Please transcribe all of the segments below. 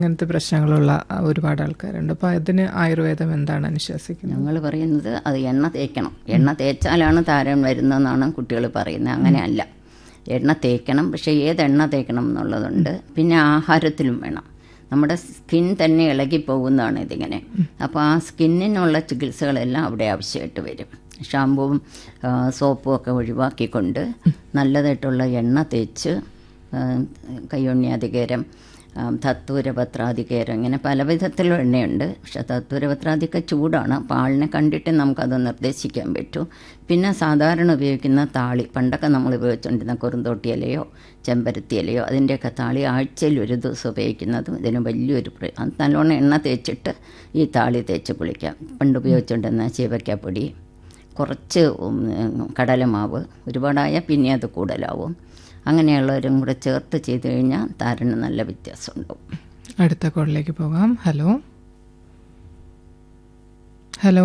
അങ്ങനത്തെ പ്രശ്നങ്ങളുള്ള ഒരുപാട് ആൾക്കാരുണ്ട് അപ്പോൾ അതിന് ആയുർവേദം എന്താണ് അനുശാസിക്കുന്നത് ഞങ്ങൾ പറയുന്നത് അത് എണ്ണ തേക്കണം എണ്ണ തേച്ചാലാണ് താരൻ വരുന്നതെന്നാണ് കുട്ടികൾ പറയുന്നത് അങ്ങനെയല്ല എണ്ണ തേക്കണം പക്ഷേ ഏത് എണ്ണ തേക്കണം എന്നുള്ളതുണ്ട് പിന്നെ ആഹാരത്തിലും വേണം നമ്മുടെ സ്കിൻ തന്നെ ഇളകി പോകുന്നതാണ് ഇതിങ്ങനെ അപ്പോൾ ആ സ്കിന്നിനുള്ള ചികിത്സകളെല്ലാം അവിടെ ആവശ്യമായിട്ട് വരും ഷാമ്പുവും ആ, സോപ്പും ഒക്കെ ഒഴിവാക്കിക്കൊണ്ട് നല്ലതായിട്ടുള്ള എണ്ണ തേച്ച് ആ, കയ്യൊണ്യാധികേരം തത്തൂരപത്രാധികേരം ഇങ്ങനെ പല വിധത്തിലുള്ള എണ്ണയുണ്ട് പക്ഷെ തത്തൂരപത്രാധിക ചൂടാണ് അപ്പോൾ ആളിനെ കണ്ടിട്ട് നമുക്കത് നിർദ്ദേശിക്കാൻ പറ്റൂ പിന്നെ സാധാരണ ഉപയോഗിക്കുന്ന താളി പണ്ടൊക്കെ നമ്മൾ ഉപയോഗിച്ചുകൊണ്ടിരുന്ന കുറുന്തോട്ടി ഇലയോ ചെമ്പരത്തി ഇലയോ അതിൻ്റെയൊക്കെ താളി ആഴ്ചയിൽ ഒരു ദിവസം ഉപയോഗിക്കുന്നതും ഇതിന് വലിയൊരു പ്ര- അത് നല്ലോണം എണ്ണ തേച്ചിട്ട് ഈ താളി തേച്ച് കുളിക്കാം പണ്ട് ഉപയോഗിച്ചുകൊണ്ടിരുന്ന ചീവയ്ക്കാപ്പൊടി കുറച്ച് ഉം, കടലമാവ് ഒരുപാടായ പിന്നെ അത് കൂടുതലാവും അങ്ങനെയുള്ളവരും കൂടെ ചേർത്ത് ചെയ്ത് കഴിഞ്ഞാൽ താരന് നല്ല വ്യത്യാസം ഉണ്ടാവും അടുത്ത കോളിലേക്ക് പോകാം ഹലോ ഹലോ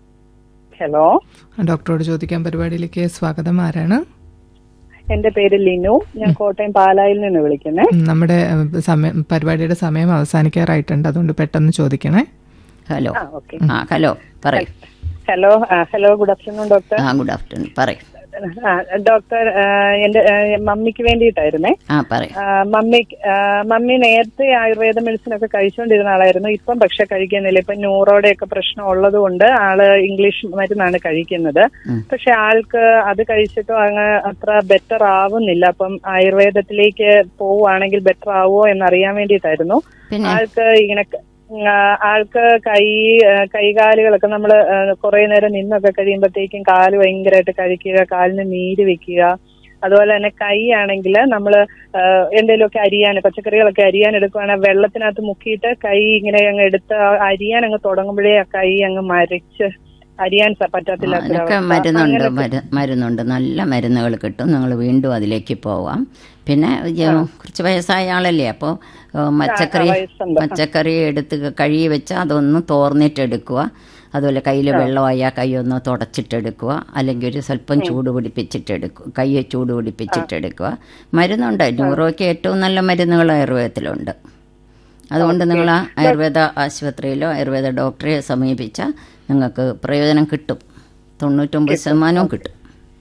ഹലോ ഡോക്ടറോട് ചോദിക്കാൻ പരിപാടിയിലേക്ക് സ്വാഗതം ആരാണ് എന്റെ പേര് ലിനു ഞാൻ കോട്ടയം പാലായിൽ നിന്ന് വിളിക്കുന്നേ ഉം, നമ്മുടെ ഉം, സമയം പരിപാടിയുടെ സമയം അവസാനിക്കാറായിട്ടുണ്ട് അതുകൊണ്ട് പെട്ടെന്ന് ചോദിക്കണേ ഹലോ ആ ഓക്കെ ആ ഹലോ പറയൂ hello ah, hello good afternoon doctor ah good afternoon പറയൂ ആ, ഡോക്ടർ ആ, എന്റെ ആ, മമ്മിക്ക് വേണ്ടിയിട്ടായിരുന്നേ ആ പറയൂ ആ, മമ്മി ആ, മമ്മി നേരത്തെ ആയുർവേദ മെഡിസിൻ ഒക്കെ കഴിച്ചുകൊണ്ടിരുന്ന ആളായിരുന്നു ഇപ്പം പക്ഷെ കഴിക്കുന്നില്ല ഇപ്പൊ ന്യൂറോയുടെ ഒക്കെ പ്രശ്നം ഉള്ളത് കൊണ്ട് ആള് ഇംഗ്ലീഷ് മരുന്നാണ് കഴിക്കുന്നത് ഉം. പക്ഷെ ആൾക്ക് അത് കഴിച്ചിട്ടും അങ്ങ് അത്ര ബെറ്റർ ആവുന്നില്ല അപ്പം ആയുർവേദത്തിലേക്ക് പോവുകയാണെങ്കിൽ ബെറ്റർ ആവുമോ എന്നറിയാൻ വേണ്ടിയിട്ടായിരുന്നു പിന്നെ ആൾക്ക് ഇങ്ങനെ ക- ആ, ആൾക്ക് കൈ ആ, കൈകാലുകളൊക്കെ നമ്മൾ കുറെ നേരം നിന്നൊക്കെ കഴിയുമ്പോഴത്തേക്കും കാല് ഭയങ്കരമായിട്ട് കഴിക്കുക കാലിന് നീര് വെക്കുക അതുപോലെ തന്നെ കൈ ആണെങ്കിൽ നമ്മൾ എന്തെങ്കിലുമൊക്കെ അരിയാൻ പച്ചക്കറികളൊക്കെ അരിയാൻ എടുക്കുവാണെങ്കിൽ വെള്ളത്തിനകത്ത് മുക്കിയിട്ട് കൈ ഇങ്ങനെ അങ്ങ് എടുത്ത് ആ അരിയാൻ അങ്ങ് തുടങ്ങുമ്പോഴേ ആ കൈ അങ്ങ് മരച്ച് അരിയാൻ സ- അതിനൊക്കെ പറ്റത്തില്ലാത്തൊരവസ്ഥ. മരുന്നുണ്ട് അങ്ങനത്തെ- മരു- മരുന്നുണ്ട് നല്ല മരുന്നുകൾ കിട്ടും നിങ്ങൾ വീണ്ടും അതിലേക്ക് പോവാം പിന്നെ ഈ കുറച്ച് വയസ്സായ ആളല്ലേ അപ്പോൾ പച്ചക്കറി വയസ്സുണ്ട്. പച്ചക്കറി എടുത്ത് കഴുകി വെച്ച് അതൊന്ന് തോർന്നിട്ടെടുക്കുക അതുപോലെ കയ്യിൽ വെള്ളമായ കൈ ഒന്ന് തുടച്ചിട്ടെടുക്കുക അല്ലെങ്കിൽ ഒരു സ്വല്പം ചൂട് പിടിപ്പിച്ചിട്ടെടുക്കുക കൈ ചൂട് പിടിപ്പിച്ചിട്ടെടുക്കുക മരുന്നുണ്ട് ന്യൂറോയ്ക്ക് ഏറ്റവും നല്ല മരുന്നുകൾ ആയുർവേദത്തിലുണ്ട് അതുകൊണ്ട് നിങ്ങൾ ആ ആയുർവേദ ആശുപത്രിയിലോ ആയുർവേദ ഡോക്ടറെ സമീപിച്ചാൽ നിങ്ങൾക്ക് പ്രയോജനം കിട്ടും തൊണ്ണൂറ്റൊമ്പത് ശതമാനവും കിട്ടും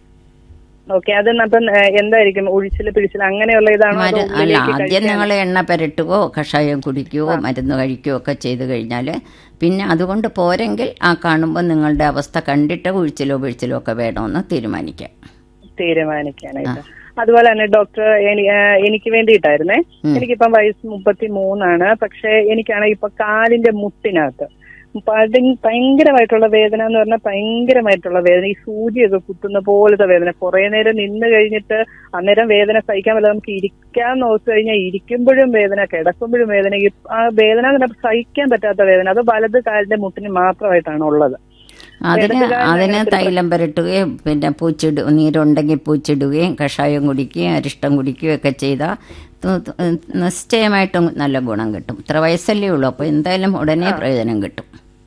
ഓക്കെ അത് അപ്പം ഏ, എന്തായിരിക്കും ഒഴിച്ചില് പിഴിച്ചില് അങ്ങനെയുള്ള ഇതാണോ അതോ മരു- അല്ല ഉള്ളിലേക്ക് ആദ്യം കഴിക്കാൻ? നിങ്ങൾ എണ്ണ പുരട്ടുകയോ കഷായം കുടിക്കുകയോ മരുന്ന് കഴിക്കുകയോ ഒക്കെ ചെയ്ത് കഴിഞ്ഞാൽ പിന്നെ അതുകൊണ്ട് പോരെങ്കിൽ ആ കാണുമ്പോൾ നിങ്ങളുടെ അവസ്ഥ കണ്ടിട്ട് ഒഴിച്ചിലോ വീഴ്ചിലോ ഒക്കെ വേണമെന്ന് തീരുമാനിക്കാം തീരുമാനിക്കാനായിട്ട് അതുപോലെ തന്നെ ഡോക്ടർ എനി- ആ, എനിക്ക് വേണ്ടിയിട്ടായിരുന്നേ എനിക്കിപ്പം വയസ്സ് മുപ്പത്തി മൂന്നാണ് പക്ഷെ എനിക്കാണെങ്കിൽ ഇപ്പൊ കാലിന്റെ മുട്ടിനകത്ത് പടി- ഭയങ്കരമായിട്ടുള്ള വേദന എന്ന് പറഞ്ഞാൽ ഭയങ്കരമായിട്ടുള്ള വേദന ഈ സൂചിയൊക്കെ കുത്തുന്ന പോലത്തെ വേദന കുറെ നേരം നിന്ന് കഴിഞ്ഞിട്ട് അന്നേരം വേദന സഹിക്കാൻ പറ്റില്ല നമുക്ക് ഇരിക്കാൻ നോക്കി കഴിഞ്ഞാൽ ഇരിക്കുമ്പോഴും വേദന കിടക്കുമ്പോഴും വേദന ഈ ആ വേദന എന്ന് പറഞ്ഞാൽ സഹിക്കാൻ പറ്റാത്ത വേദന അത് വലത് കാലിന്റെ മുട്ടിന് മാത്രമായിട്ടാണ് ഉള്ളത് അതിന് ഇടതുകാലിന് അതിന് അങ്ങനത്തെ തൈലം പുരട്ടുകയും പിന്നെ പൂച്ചിട നീരുണ്ടെങ്കിൽ പൂച്ചിടുകയും കഷായം കുടിക്കുകയും അരിഷ്ടം കുടിക്കുകയും ഒക്കെ ചെയ്താൽ നിശ്ചയമായിട്ടും നല്ല ഗുണം കിട്ടും ഇത്ര വയസ്സല്ലേ ഉള്ളൂ അപ്പോൾ എന്തായാലും ഉടനെ പ്രയോജനം കിട്ടും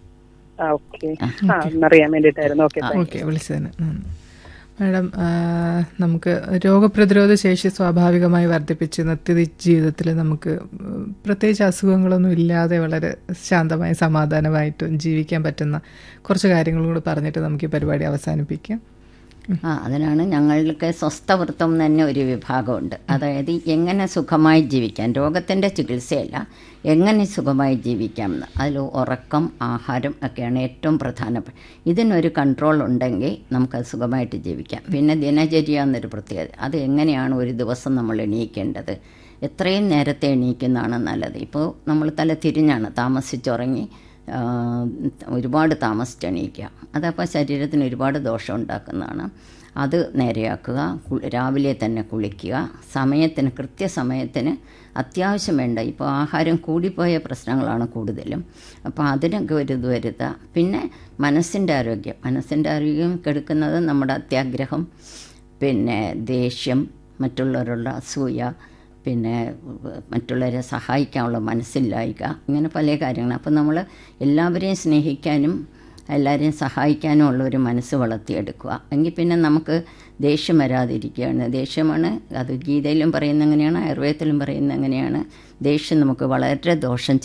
ആ ഓക്കെ ആ എന്നറിയാൻ വേണ്ടിയിട്ടായിരുന്നു ഓക്കെ ഓക്കെ വിളിച്ചതിന് നന്ദി മാഡം ആ, നമുക്ക് രോഗപ്രതിരോധ ശേഷി സ്വാഭാവികമായി വർദ്ധിപ്പിച്ച് നിത്യ ജീവിതത്തിൽ നമുക്ക് ഉം, പ്രത്യേകിച്ച് അസുഖങ്ങളൊന്നും ഇല്ലാതെ വളരെ ശാന്തമായി സമാധാനമായിട്ടും ജീവിക്കാൻ പറ്റുന്ന കുറച്ച് കാര്യങ്ങളും കൂടി പറഞ്ഞിട്ട് നമുക്ക് ഈ പരിപാടി അവസാനിപ്പിക്കാം ആ അതിനാണ് ഞങ്ങൾക്ക് സ്വസ്ഥവൃത്തം എന്ന് തന്നെ ഒരു വിഭാഗമുണ്ട് അതായത് എങ്ങനെ സുഖമായി ജീവിക്കാം രോഗത്തിൻ്റെ ചികിത്സയല്ല എങ്ങനെ സുഖമായി ജീവിക്കാം എന്ന് അതിൽ ഉറക്കം ആഹാരം ഒക്കെയാണ് ഏറ്റവും പ്രധാനപ്പെട്ട ഇതിനൊരു കൺട്രോൾ ഉണ്ടെങ്കിൽ നമുക്കത് സുഖമായിട്ട് ജീവിക്കാം പിന്നെ ദിനചര്യ എന്നൊരു പ്രത്യേകത അത് എങ്ങനെയാണ് ഒരു ദിവസം നമ്മൾ എണീക്കേണ്ടത് എത്രയും നേരത്തെ എണീക്കുന്നതാണ് നല്ലത് ഇപ്പോൾ നമ്മൾ തല തിരിഞ്ഞാണ് താമസിച്ചുറങ്ങി ആ, ഒരുപാട് താമസിച്ച് എണീക്കുക അതപ്പോൾ ശരീരത്തിന് ഒരുപാട് ദോഷം ഉണ്ടാക്കുന്നതാണ് അത് നേരെയാക്കുക കു- രാവിലെ തന്നെ കുളിക്കുക സമയത്തിന് കൃത്യസമയത്തിന് അത്യാവശ്യം വേണ്ട ഇപ്പോൾ ആഹാരം കൂടിപ്പോയ പ്രശ്നങ്ങളാണ് കൂടുതലും അപ്പോൾ അതിനൊക്കെ ഒരു ഇത് വരുത്തുക പിന്നെ മനസ്സിൻ്റെ ആരോഗ്യം മനസ്സിൻ്റെ ആരോഗ്യം കെടുക്കുന്നത് നമ്മുടെ അത്യാഗ്രഹം പിന്നെ ദേഷ്യം മറ്റുള്ളവരുള്ള അസൂയ പിന്നെ മറ്റുള്ളവരെ സഹായിക്കാനുള്ള മനസ്സില്ലായ്ക ഇങ്ങനെ പല കാര്യങ്ങൾ അപ്പം നമ്മൾ എല്ലാവരെയും സ്നേഹിക്കാനും എല്ലാവരെയും സഹായിക്കാനും ഉള്ള ഒരു മനസ്സ് വളർത്തിയെടുക്കുക എങ്കിൽ പിന്നെ നമുക്ക് ദേഷ്യം വരാതിരിക്കുകയാണ് ദേഷ്യമാണ് അത് ഗീതയിലും പറയുന്ന അങ്ങനെയാണ് ആയുർവേദത്തിലും പറയുന്ന അങ്ങനെയാണ് ദേഷ്യം നമുക്ക് വളരെ ദോഷം